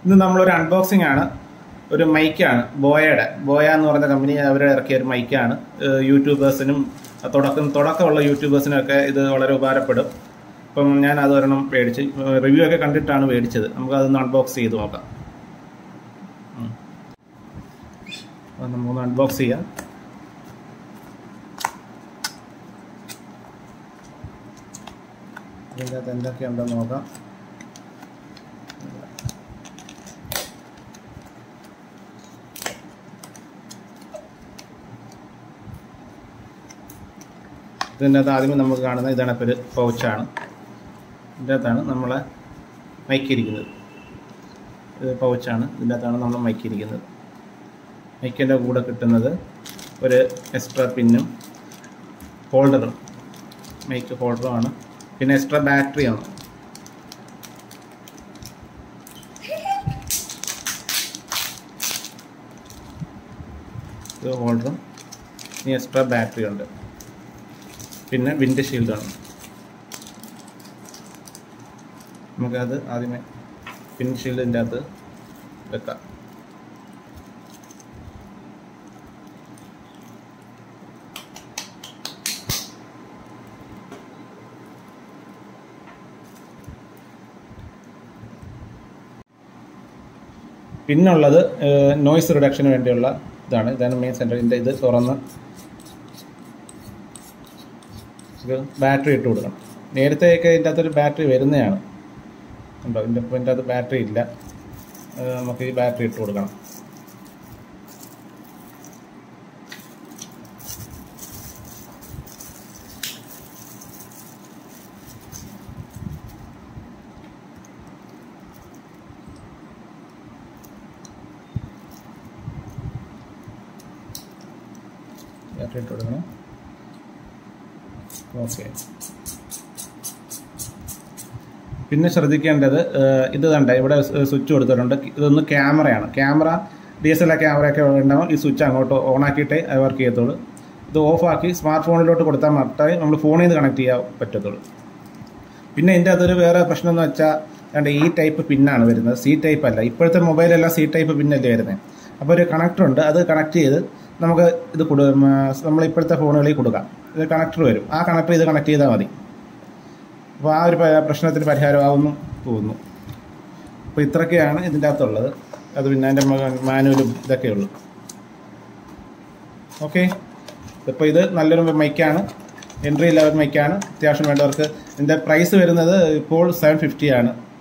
ഇന്ന് നമ്മളൊരു അൺബോക്സിംഗ് ആണ് ഒരു മൈക്കാണ് ബോയയുടെ ബോയ എന്ന് പറഞ്ഞ കമ്പനി അവർ ഇറക്കിയ ഒരു മൈക്കാണ് ഏഹ് യൂട്യൂബേഴ്സിനും തുടക്കം തുടക്കമുള്ള യൂട്യൂബേഴ്സിനും ഒക്കെ ഇത് വളരെ ഉപകാരപ്പെടും അപ്പം ഞാൻ അത് ഒരെണ്ണം മേടിച്ച് റിവ്യൂ ഒക്കെ കണ്ടിട്ടാണ് മേടിച്ചത് നമുക്ക് അതൊന്ന് അൺബോക്സ് ചെയ്ത് നോക്കാം ഉം. അത് നമുക്കൊന്ന് അൺബോക്സ് ചെയ്യാം ഇതിൻ്റെ അകത്ത് എന്തൊക്കെയുണ്ടെന്ന് നോക്കാം ഇതിൻ്റെ അകത്ത് ആദ്യമേ നമുക്ക് കാണുന്ന ഇതാണ് ഇപ്പോൾ ഒരു പൗച്ചാണ് ഇതിൻ്റെ അകത്താണ് നമ്മളെ മൈക്കിരിക്കുന്നത് ഇത് പൗച്ചാണ് ഇതിൻ്റെ അകത്താണ് നമ്മൾ മൈക്കിരിക്കുന്നത് മൈക്കിൻ്റെ കൂടെ കിട്ടുന്നത് ഒരു എക്സ്ട്രാ പിന്നും ഹോൾഡറും മൈക്ക് ഹോൾഡറുമാണ് പിന്നെ എക്സ്ട്രാ ബാറ്ററിയാണ് ഇത് ഹോൾഡറും ഇനി എക്സ്ട്രാ ബാറ്ററി ഉണ്ട് പിന്നെ വിൻഡ് ഷീൽഡാണ് നമുക്കത് ആദ്യമേ വിൻഡ് ഷീൽഡിൻ്റെ അകത്ത് വെക്കാം പിന്നുള്ളത് നോയ്സ് റിഡക്ഷന് വേണ്ടിയുള്ള ഇതാണ് ഇതാണ് മെയിൻ സെൻറ്റർ ഇതിൻ്റെ ഇത് തുറന്ന് ഇത് ബാറ്ററി ഇട്ട് കൊടുക്കണം നേരത്തെയൊക്കെ ഇതിൻ്റെ അകത്തൊരു ബാറ്ററി വരുന്നതാണ് ഉണ്ടോ ഇതിൻ്റെ ഇപ്പോൾ ഇതിൻ്റെ അകത്ത് ബാറ്ററി ഇല്ല അത് നമുക്ക് ഈ ബാറ്ററി ഇട്ട് കൊടുക്കണം ബാറ്ററി ഇട്ട് കൊടുക്കണം ഓക്കെ പിന്നെ ശ്രദ്ധിക്കേണ്ടത് ഏഹ്, ഇത് കണ്ട ഇവിടെ സ്വിച്ച് കൊടുത്തിട്ടുണ്ട് ഇതൊന്ന് ക്യാമറയാണ് camera D S L R ക്യാമറയൊക്കെ ഉണ്ടാവും ഈ സ്വിച്ച് അങ്ങോട്ട് ഓൺ ആക്കിയിട്ടേ അത് വർക്ക് ചെയ്യത്തുള്ളൂ ഇത് ഓഫാക്കി സ്മാർട്ട് ഫോണിലോട്ട് കൊടുത്താൽ മാത്രമേ നമ്മൾ ഫോണിൽ നിന്ന് കണക്ട് ചെയ്യാൻ പറ്റത്തുള്ളൂ പിന്നെ ഇതിൻ്റെ അകത്തൊരു വേറെ പ്രശ്നം എന്ന് വെച്ചാൽ രണ്ട് ഈ ടൈപ്പ് പിന്നാണ് വരുന്നത് സി ടൈപ്പ് അല്ല ഇപ്പോഴത്തെ മൊബൈലെല്ലാം സി ടൈപ്പ് പിന്നല്ലേ വരുന്നത് അപ്പോൾ ഒരു കണക്ടർ ഉണ്ട് അത് കണക്ട് ചെയ്ത് നമുക്ക് ഇത് കൊടു നമ്മൾ ഇപ്പോഴത്തെ ഫോണുകളിൽ കൊടുക്കാം ഇത് കണക്ടർ വരും ആ കണക്ടർ ഇത് കണക്ട് ചെയ്താൽ മതി അപ്പോൾ ആ ഒരു പ- പ്രശ്നത്തിന് പരിഹാരമാവുന്നു തോന്നുന്നു അപ്പോൾ ഇത്രയൊക്കെയാണ് ഇതിൻ്റെ അകത്തുള്ളത് അത് പിന്നെ അതിൻ്റെ മാനുവലും ഇതൊക്കെ ഉള്ളൂ ഓക്കെ ഇപ്പോൾ ഇത് നല്ലൊരു മൈക്കാണ് എൻട്രി ലെവൽ മൈക്കാണ് അത്യാവശ്യം വേണ്ടവർക്ക് ഇതിൻ്റെ പ്രൈസ് വരുന്നത് ഇപ്പോൾ സെവൻ ഫിഫ്റ്റി ആണ്